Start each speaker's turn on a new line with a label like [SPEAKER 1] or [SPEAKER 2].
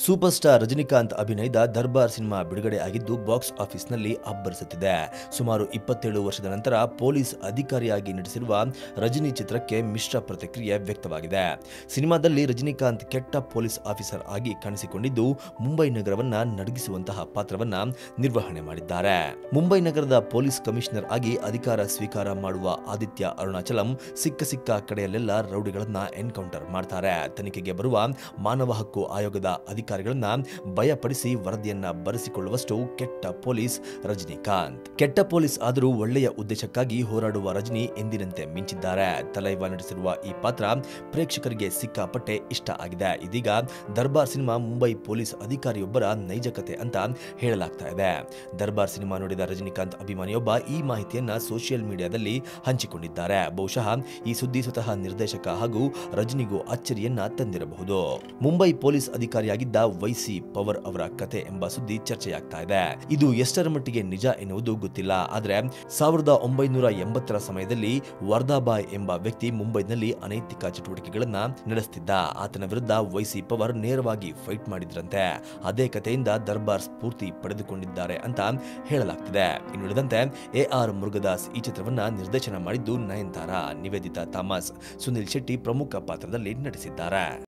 [SPEAKER 1] super star Rajinikanth ಅಭಿನಯದ ದರ್ಬಾರ್ cinema ಬಿಡುಗಡೆ ಆಗಿದ್ದು ಬಾಕ್ಸ್ ಆಫೀಸ್ನಲ್ಲಿ ಅಬ್ಬರಿಸುತ್ತಿದೆ ಸುಮಾರು ಇಪ್ಪತ್ತೇಳು ವರ್ಷದ ನಂತರ ಪೊಲೀಸ್ ಅಧಿಕಾರಿಯಾಗಿ ನಟಿಸಿರುವ ರಜನಿ ಚಿತ್ರಕ್ಕೆ ಮಿಶ್ರ ಪ್ರತಿಕ್ರಿಯೆ ವ್ಯಕ್ತವಾಗಿದೆ ಸಿನಿಮಾದಲ್ಲಿ ರಜನಿಕಾಂತ್ ಕೆಟ್ಟ ಪೊಲೀಸ್ ಆಫೀಸರ್ ಆಗಿ ಕಾಣಿಸಿಕೊಂಡಿದ್ದು ಮುಂಬೈ ನಗರವನ್ನ ನಡಗಿಸುವಂತಹ ಪಾತ್ರವನ್ನ ನಿರ್ವಹಣೆ ಮಾಡಿದ್ದಾರೆ ಮುಂಬೈ ನಗರದ ಪೊಲೀಸ್ ಕಮಿಷನರ್ ಆಗಿ ಅಧಿಕಾರ ಸ್ವೀಕಾರ ಮಾಡುವ ಆದಿತ್ಯ ಅರುಣಾಚಲಂ ಸಿಕ್ಕ ಸಿಕ್ಕ ಕಡೆಯಲ್ಲೆಲ್ಲ ರೌಡಿಗಳನ್ನ ಎನ್ಕೌಂಟರ್ ಮಾಡ್ತಾರೆ ತನಿಖೆಗೆ ಬರುವ ಮಾನವ ಹಕ್ಕು ಆಯೋಗದ ಅಧಿಕಾರಿಗಳನ್ನ ಭಯಪಡಿಸಿ ವರದಿಯನ್ನ ಬರೆಸಿಕೊಳ್ಳುವಷ್ಟು ಕೆಟ್ಟ ಪೊಲೀಸ್ ರಜನಿಕಾಂತ್ ಕೆಟ್ಟ ಪೊಲೀಸ್ ಆದರೂ ಒಳ್ಳೆಯ ಉದ್ದೇಶಕ್ಕಾಗಿ ಹೋರಾಡುವ ರಜನಿ ಎಂದಿನಂತೆ ಮಿಂಚಿದ್ದಾರೆ ತಲೈವ ನಟಿಸಿರುವ ಈ ಪಾತ್ರ ಪ್ರೇಕ್ಷಕರಿಗೆ ಸಿಕ್ಕಾಪಟ್ಟೆ ಇಷ್ಟ ಆಗಿದೆ ಇದೀಗ ದರ್ಬಾರ್ ಸಿನಿಮಾ ಮುಂಬೈ ಪೊಲೀಸ್ ಅಧಿಕಾರಿಯೊಬ್ಬರ ನೈಜ ಕತೆ ಅಂತ ಹೇಳಲಾಗ್ತಾ ಇದೆ ದರ್ಬಾರ್ ಸಿನಿಮಾ ನೋಡಿದ ರಜನಿಕಾಂತ್ ಅಭಿಮಾನಿಯೊಬ್ಬ ಈ ಮಾಹಿತಿಯನ್ನ ಸೋಷಿಯಲ್ ಮೀಡಿಯಾದಲ್ಲಿ ಹಂಚಿಕೊಂಡಿದ್ದಾರೆ ಬಹುಶಃ ಈ ಸುದ್ದಿ ಸ್ವತಃ ನಿರ್ದೇಶಕ ಹಾಗೂ ರಜನಿಗೂ ಅಚ್ಚರಿಯನ್ನ ತಂದಿರಬಹುದು ಮುಂಬೈ ಪೊಲೀಸ್ ಅಧಿಕಾರಿಯಾಗಿದ್ದ ವೈಸಿ ಪವರ್ ಅವರ ಕತೆ ಎಂಬ ಸುದ್ದಿ ಚರ್ಚೆಯಾಗ್ತಾ ಇದೆ ಇದು ಎಷ್ಟರ ಮಟ್ಟಿಗೆ ನಿಜ ಎನ್ನುವುದು ಗೊತ್ತಿಲ್ಲ ಆದರೆ ಸಾವಿರದ ಒಂಬೈನೂರ ಎಂಬತ್ತರ ಸಮಯದಲ್ಲಿ ವರ್ದಾಬಾಯ್ ಎಂಬ ವ್ಯಕ್ತಿ ಮುಂಬೈನಲ್ಲಿ ಅನೈತಿಕ ಚಟುವಟಿಕೆಗಳನ್ನ ನಡೆಸುತ್ತಿದ್ದ ಆತನ ವಿರುದ್ಧ ವೈಸಿ ಪವರ್ ನೇರವಾಗಿ ಫೈಟ್ ಮಾಡಿದ್ರಂತೆ ಅದೇ ಕಥೆಯಿಂದ ದರ್ಬಾರ್ ಸ್ಫೂರ್ತಿ ಪಡೆದುಕೊಂಡಿದ್ದಾರೆ ಅಂತ ಹೇಳಲಾಗ್ತಿದೆ ಇನ್ನುಳಿದಂತೆ ಎ ಆರ್ ಮುರುಗದಾಸ್ ಈ ಚಿತ್ರವನ್ನ ನಿರ್ದೇಶನ ಮಾಡಿದ್ದು ನಯನ್ತಾರಾ ನಿವೇದಿತಾ ಥಾಮಸ್ ಸುನಿಲ್ ಶೆಟ್ಟಿ ಪ್ರಮುಖ ಪಾತ್ರದಲ್ಲಿ ನಟಿಸಿದ್ದಾರೆ